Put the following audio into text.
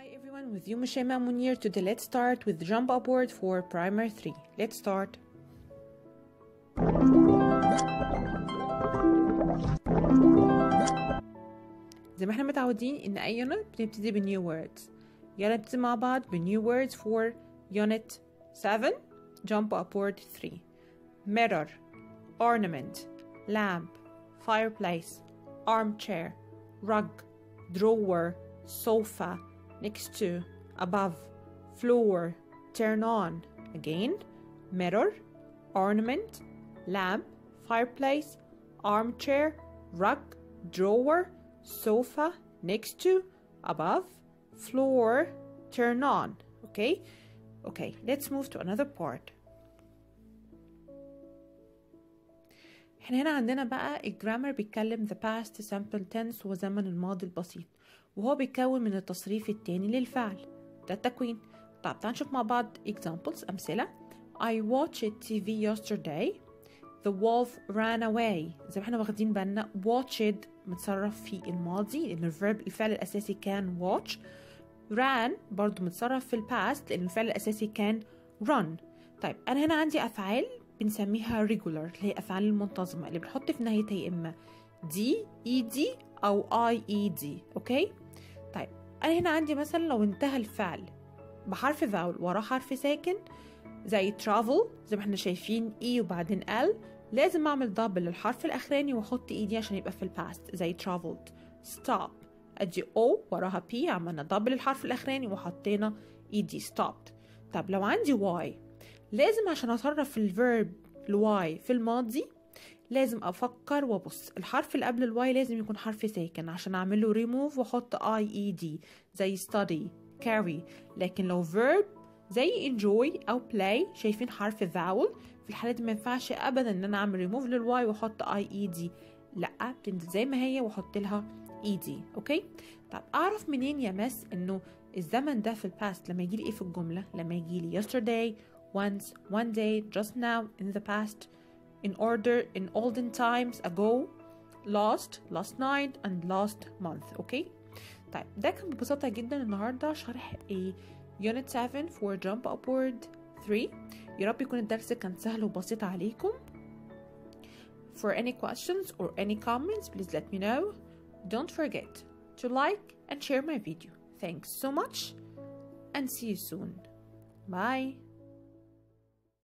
Hi everyone, with you Mushema Munir today. Let's start with jump upward for primer 3. Let's start. زي ما احنا متعودين ان اي يونت بنبتدي بنيو words يلا نبتدي مع بعض بنيو words for unit 7 jump upward 3 mirror ornament lamp fireplace armchair rug drawer sofa next to above floor turn on again mirror ornament lamp fireplace armchair rug drawer sofa next to above floor turn on okay okay let's move to another part احنا هنا عندنا بقى الجرامر بيتكلم the past simple tense وزمن الماضي البسيط وهو بيتكون من التصريف التاني للفعل ده التكوين طب تعال نشوف مع بعض examples أمثلة I watched TV yesterday The wolf ran away زي ما احنا واخدين بالنا watched متصرف في الماضي لأن الفيرب الفعل الأساسي كان watch ran برضو متصرف في الباست لأن الفعل الأساسي كان run طيب أنا هنا عندي أفعال بنسميها regular اللي هي أفعال المنتظمة اللي بنحط في نهايتها يا إما دي اي دي أو اي اي دي أوكي طيب أنا هنا عندي مثلا لو انتهى الفعل بحرف فاول وراه حرف ساكن زي travel زي ما احنا شايفين اي وبعدين ال لازم اعمل دبل للحرف الاخراني واحط ايدي عشان يبقى في الباست زي traveled stop ادي او وراها بي عملنا دبل الحرف الاخراني وحطينا ايدي stopped طب لو عندي واي لازم عشان اصرف الفيرب الواي في الماضي لازم افكر وابص الحرف اللي قبل الواي لازم يكون حرف ساكن عشان اعمل له ريموف واحط اي اي دي زي study carry لكن لو verb زي enjoy او play شايفين حرف vowel في الحالة دي ما ينفعش ابدا ان انا اعمل ريموف للواي واحط اي اي دي لا بتنزل زي ما هي واحط لها اي دي اوكي طب اعرف منين يا مس انه الزمن ده في الباست لما يجي لي ايه في الجملة لما يجي لي yesterday once one day just now in the past in order in olden times ago last last night and last month اوكي طيب ده كان ببساطة جدا النهاردة شرح ايه Unit 7 for Jump Upward 3 يا رب يكون الدرس كان سهل وبسيط عليكم For any questions or any comments please let me know Don't forget to like and share my video Thanks so much and see you soon Bye